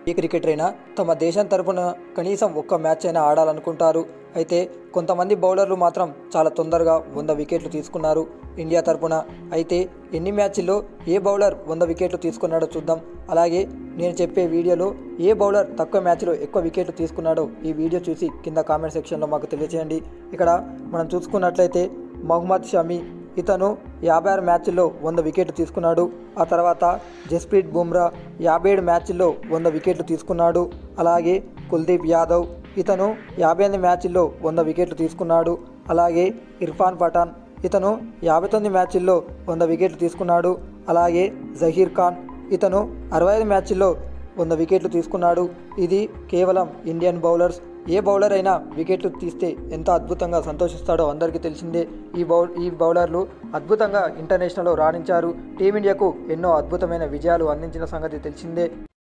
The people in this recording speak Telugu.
ఏ క్రికెటర్ అయినా తమ దేశం తరపున కనీసం ఒక్క మ్యాచ్ అయినా ఆడాలనుకుంటారు అయితే కొంతమంది బౌలర్లు మాత్రం చాలా తొందరగా వంద వికెట్లు తీసుకున్నారు ఇండియా తరపున అయితే ఎన్ని మ్యాచ్ల్లో ఏ బౌలర్ వంద వికెట్లు తీసుకున్నాడో చూద్దాం అలాగే నేను చెప్పే వీడియోలో ఏ బౌలర్ తక్కువ మ్యాచ్లో ఎక్కువ వికెట్లు తీసుకున్నాడో ఈ వీడియో చూసి కింద కామెంట్ సెక్షన్లో మాకు తెలియజేయండి ఇక్కడ మనం చూసుకున్నట్లయితే మహమ్మద్ షమీ ఇతను యాభై ఆరు మ్యాచ్ల్లో వంద వికెట్లు తీసుకున్నాడు ఆ తర్వాత జస్ప్రీత్ బుమ్రా యాభై ఏడు మ్యాచ్ల్లో వంద వికెట్లు తీసుకున్నాడు అలాగే కుల్దీప్ యాదవ్ ఇతను యాభై ఎనిమిది మ్యాచ్ల్లో వంద వికెట్లు తీసుకున్నాడు అలాగే ఇర్ఫాన్ పఠాన్ ఇతను యాభై తొమ్మిది మ్యాచ్ల్లో వంద వికెట్లు తీసుకున్నాడు అలాగే జహీర్ ఖాన్ ఇతను అరవై ఐదు మ్యాచ్ల్లో వంద వికెట్లు తీసుకున్నాడు ఇది కేవలం ఇండియన్ బౌలర్స్ ఏ బౌలర్ అయినా వికెట్లు తీస్తే ఎంత అద్భుతంగా సంతోషిస్తాడో అందరికీ తెలిసిందే ఈ బౌ ఈ బౌలర్లు అద్భుతంగా ఇంటర్నేషనల్లో రాణించారు టీమిండియాకు ఎన్నో అద్భుతమైన విజయాలు అందించిన సంగతి తెలిసిందే